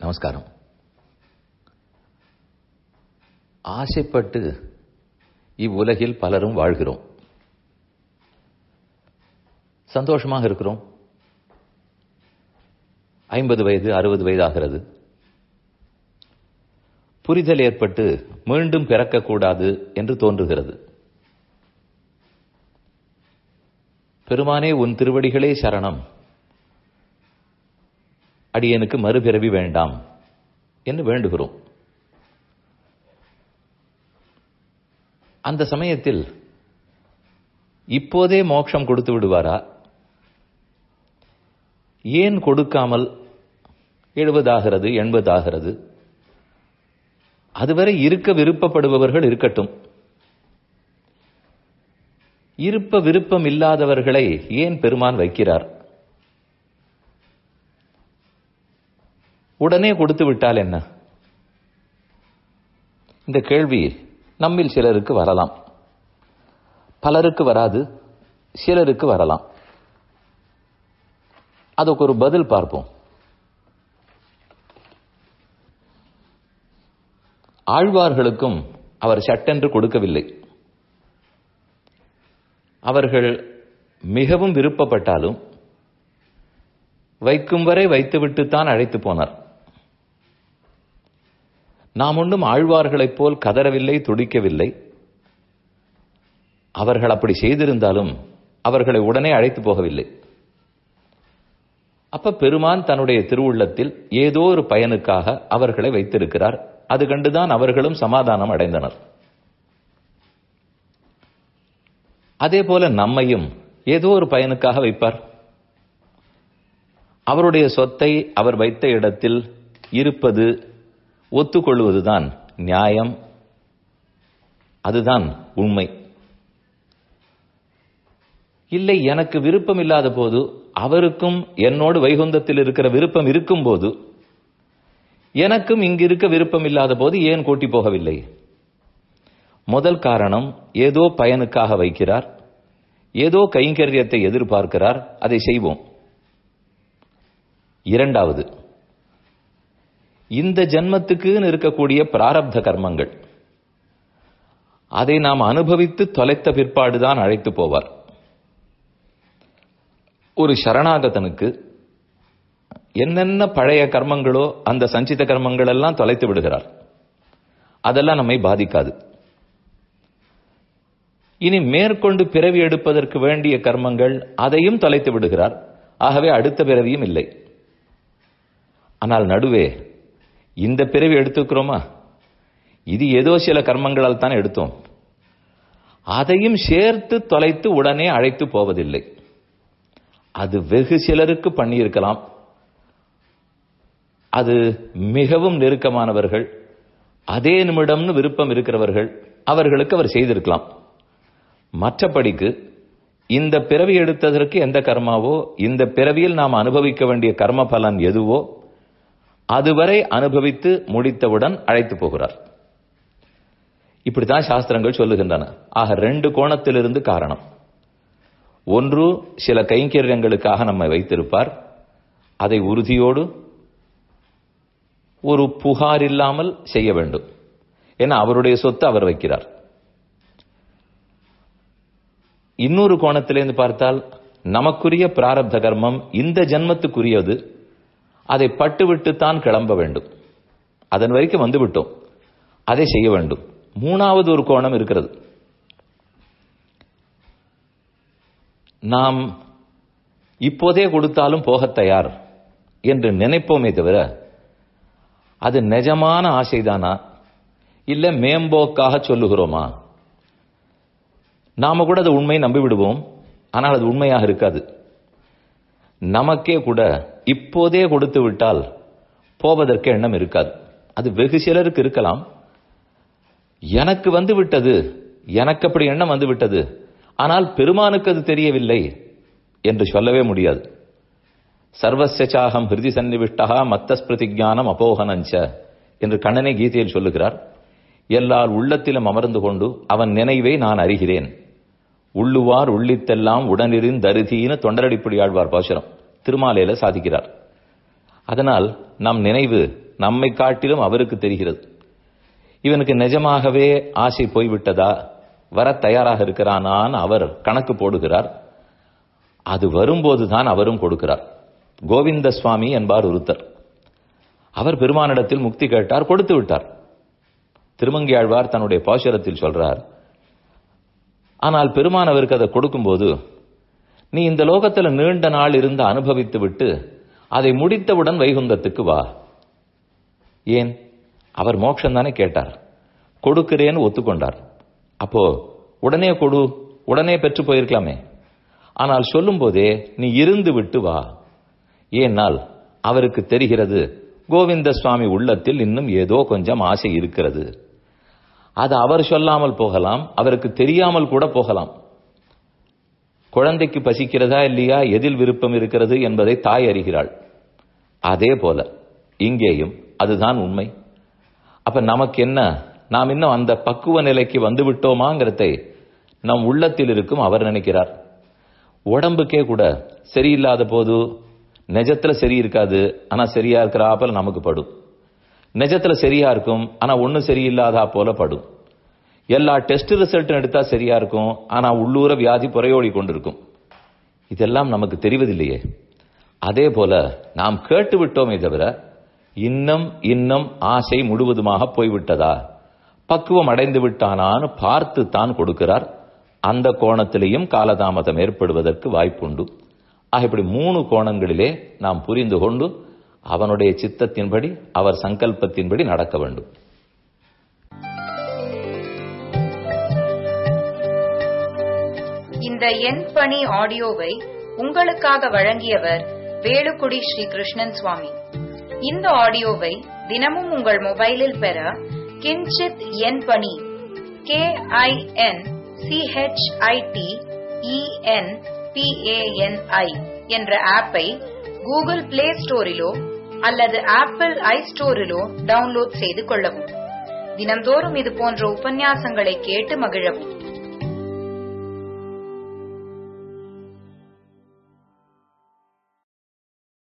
நமஸ்காரம் ஆசைப்பட்டு இவ்வுலகில் பலரும் வாழ்கிறோம் சந்தோஷமாக இருக்கிறோம் ஐம்பது வயது அறுபது வயது ஆகிறது புரிதல் ஏற்பட்டு மீண்டும் பிறக்கக்கூடாது என்று தோன்றுகிறது பெருமானே உன் திருவடிகளே சரணம் அடியனுக்கு மறுபிறவி வேண்டாம் என்று வேண்டுகிறோம் அந்த சமயத்தில் இப்போதே மோட்சம் கொடுத்து விடுவாரா ஏன் கொடுக்காமல் எழுபதாகிறது எண்பதாகிறது அதுவரை இருக்க விருப்பப்படுபவர்கள் இருக்கட்டும் இருப்ப விருப்பம் இல்லாதவர்களை ஏன் பெருமான் வைக்கிறார் உடனே கொடுத்து விட்டால் என்ன இந்த கேள்வி நம்மில் சிலருக்கு வரலாம் பலருக்கு வராது சிலருக்கு வரலாம் அதுக்கு ஒரு பதில் பார்ப்போம் ஆழ்வார்களுக்கும் அவர் சட்டென்று கொடுக்கவில்லை அவர்கள் மிகவும் விருப்பப்பட்டாலும் வைக்கும் வரை வைத்துவிட்டுத்தான் அழைத்து போனார் நாம் ஒன்றும் ஆழ்வார்களைப் போல் கதறவில்லை துடிக்கவில்லை அவர்கள் அப்படி செய்திருந்தாலும் அவர்களை உடனே அழைத்து போகவில்லை அப்ப பெருமான் தன்னுடைய திருவுள்ளத்தில் ஏதோ ஒரு பயனுக்காக அவர்களை வைத்திருக்கிறார் அது கண்டுதான் அவர்களும் சமாதானம் அடைந்தனர் அதே போல நம்மையும் ஏதோ ஒரு பயனுக்காக வைப்பார் அவருடைய சொத்தை அவர் வைத்த இடத்தில் இருப்பது ஒத்துக்கொள்வதுதான் நியாயம் அதுதான் உண்மை இல்லை எனக்கு விருப்பம் இல்லாத போது அவருக்கும் என்னோடு வைகுந்தத்தில் இருக்கிற விருப்பம் இருக்கும் போது எனக்கும் இங்கு இருக்க விருப்பம் இல்லாத போது ஏன் கூட்டி போகவில்லை முதல் காரணம் ஏதோ பயனுக்காக வைக்கிறார் ஏதோ கைங்கரியத்தை எதிர்பார்க்கிறார் அதை செய்வோம் இரண்டாவது இந்த ஜன்மத்துக்குன்னு இருக்கக்கூடிய பிராரப்த கர்மங்கள் அதை நாம் அனுபவித்து தொலைத்த பிற்பாடுதான் அழைத்து போவார் ஒரு சரணாகதனுக்கு என்னென்ன பழைய கர்மங்களோ அந்த சஞ்சித கர்மங்கள் எல்லாம் தொலைத்து விடுகிறார் அதெல்லாம் நம்மை பாதிக்காது இனி மேற்கொண்டு பிறவி எடுப்பதற்கு வேண்டிய கர்மங்கள் அதையும் தொலைத்து விடுகிறார் ஆகவே அடுத்த பிறவியும் இல்லை ஆனால் நடுவே இந்த பிறவி எடுத்துக்கிறோமா இது ஏதோ சில கர்மங்களால் தான் எடுத்தோம் அதையும் சேர்த்து தொலைத்து உடனே அழைத்து போவதில்லை அது வெகு சிலருக்கு பண்ணியிருக்கலாம் அது மிகவும் நெருக்கமானவர்கள் அதே நிமிடம்னு விருப்பம் இருக்கிறவர்கள் அவர்களுக்கு அவர் செய்திருக்கலாம் மற்றபடிக்கு இந்த பிறவி எடுத்ததற்கு எந்த கர்மாவோ இந்த பிறவியில் நாம் அனுபவிக்க வேண்டிய கர்ம பலன் எதுவோ அதுவரை அனுபவித்து முடித்தவுடன் அழைத்து போகிறார் இப்படித்தான் சாஸ்திரங்கள் சொல்லுகின்றன ஆக ரெண்டு கோணத்திலிருந்து காரணம் ஒன்று சில கைங்கரியங்களுக்காக நம்மை வைத்திருப்பார் அதை உறுதியோடு ஒரு புகார் இல்லாமல் செய்ய வேண்டும் ஏன்னா அவருடைய சொத்து அவர் வைக்கிறார் இன்னொரு கோணத்திலிருந்து பார்த்தால் நமக்குரிய பிராரப்த கர்மம் இந்த ஜன்மத்துக்குரியது அதை பட்டுவிட்டுத்தான் கிளம்ப வேண்டும் அதன் வரைக்கும் வந்துவிட்டோம் அதை செய்ய வேண்டும் மூணாவது ஒரு கோணம் இருக்கிறது நாம் இப்போதே கொடுத்தாலும் போக தயார் என்று நினைப்போமே தவிர அது நிஜமான ஆசைதானா இல்ல மேம்போக்காக சொல்லுகிறோமா நாம கூட அது உண்மையை நம்பி விடுவோம் ஆனால் அது உண்மையாக இருக்காது நமக்கே கூட இப்போதே கொடுத்து விட்டால் போவதற்கு எண்ணம் இருக்காது அது வெகு சிலருக்கு இருக்கலாம் எனக்கு வந்து விட்டது எனக்கு அப்படி எண்ணம் வந்து விட்டது ஆனால் பெருமானுக்கு அது தெரியவில்லை என்று சொல்லவே முடியாது சர்வசாகம் ஹிருதி சன்னிவிஷ்டா மத்தஸ்பிரதிஜானம் அபோகனஞ்ச என்று கண்ணனை கீதையில் சொல்லுகிறார் எல்லார் உள்ளத்திலும் அமர்ந்து கொண்டு அவன் நினைவை நான் அறிகிறேன் உள்ளுவார் உள்ளித்தெல்லாம் உடனிரின் தருதின்னு தொண்டரடிப்படி ஆழ்வார் பாசுரம் திருமாலையில சாதிக்கிறார் அதனால் நம் நினைவு நம்மை காட்டிலும் அவருக்கு தெரிகிறது இவனுக்கு நிஜமாகவே ஆசை போய்விட்டதா வர தயாராக இருக்கிறானான்னு அவர் கணக்கு போடுகிறார் அது வரும்போதுதான் அவரும் கொடுக்கிறார் கோவிந்த சுவாமி என்பார் ஒருத்தர் அவர் பெருமானிடத்தில் முக்தி கேட்டார் கொடுத்து விட்டார் திருமங்கியாழ்வார் தன்னுடைய பாசுரத்தில் சொல்றார் ஆனால் பெருமான் அவருக்கு அதை கொடுக்கும்போது நீ இந்த லோகத்துல நீண்ட நாள் இருந்து அனுபவித்து விட்டு அதை முடித்தவுடன் வைகுந்தத்துக்கு வா ஏன் அவர் மோட்சம் தானே கேட்டார் கொடுக்கிறேன்னு ஒத்துக்கொண்டார் அப்போ உடனே கொடு உடனே பெற்று போயிருக்கலாமே ஆனால் சொல்லும் போதே நீ இருந்து விட்டு வா ஏனால் அவருக்கு தெரிகிறது கோவிந்த சுவாமி உள்ளத்தில் இன்னும் ஏதோ கொஞ்சம் ஆசை இருக்கிறது அது அவர் சொல்லாமல் போகலாம் அவருக்கு தெரியாமல் கூட போகலாம் குழந்தைக்கு பசிக்கிறதா இல்லையா எதில் விருப்பம் இருக்கிறது என்பதை தாய் அறிகிறாள் அதே போல இங்கேயும் அதுதான் உண்மை அப்ப நமக்கு என்ன நாம் இன்னும் அந்த பக்குவ நிலைக்கு வந்து விட்டோமாங்கிறதை நம் உள்ளத்தில் இருக்கும் அவர் நினைக்கிறார் உடம்புக்கே கூட சரியில்லாத போது நிஜத்துல சரி இருக்காது ஆனா சரியா இருக்கிறாப்பல நமக்கு படும் நிஜத்துல சரியா இருக்கும் ஆனா ஒண்ணு சரியில்லாதா போல படும் எல்லா டெஸ்ட் ரிசல்ட்டும் எடுத்தா சரியா இருக்கும் ஆனா உள்ளூர வியாதி புறையோடி கொண்டிருக்கும் இதெல்லாம் நமக்கு தெரிவதில்லையே அதே போல நாம் கேட்டு விட்டோமே தவிர இன்னும் இன்னும் ஆசை முழுவதுமாக போய்விட்டதா பக்குவம் அடைந்து விட்டானான்னு பார்த்து தான் கொடுக்கிறார் அந்த கோணத்திலேயும் காலதாமதம் ஏற்படுவதற்கு வாய்ப்புண்டு ஆக இப்படி மூணு கோணங்களிலே நாம் புரிந்து கொண்டு அவனுடைய சித்தத்தின்படி அவர் சங்கல்பத்தின்படி நடக்க வேண்டும் இந்த எண் பணி ஆடியோவை உங்களுக்காக வழங்கியவர் வேலுக்குடி ஸ்ரீ கிருஷ்ணன் சுவாமி இந்த ஆடியோவை தினமும் உங்கள் மொபைலில் பெற கிஞ்சித் எண் பணி கே ஐ என் சிஹெச்ஐடி இஎன் பிஏஎன்ஐ என்ற ஆப்பை கூகுள் பிளே ஸ்டோரிலோ அல்லது ஆப்பிள் ஐ ஸ்டோரிலோ டவுன்லோட் செய்து கொள்ளவும் தினம்தோறும் இது போன்ற உபன்யாசங்களை கேட்டு மகிழவும்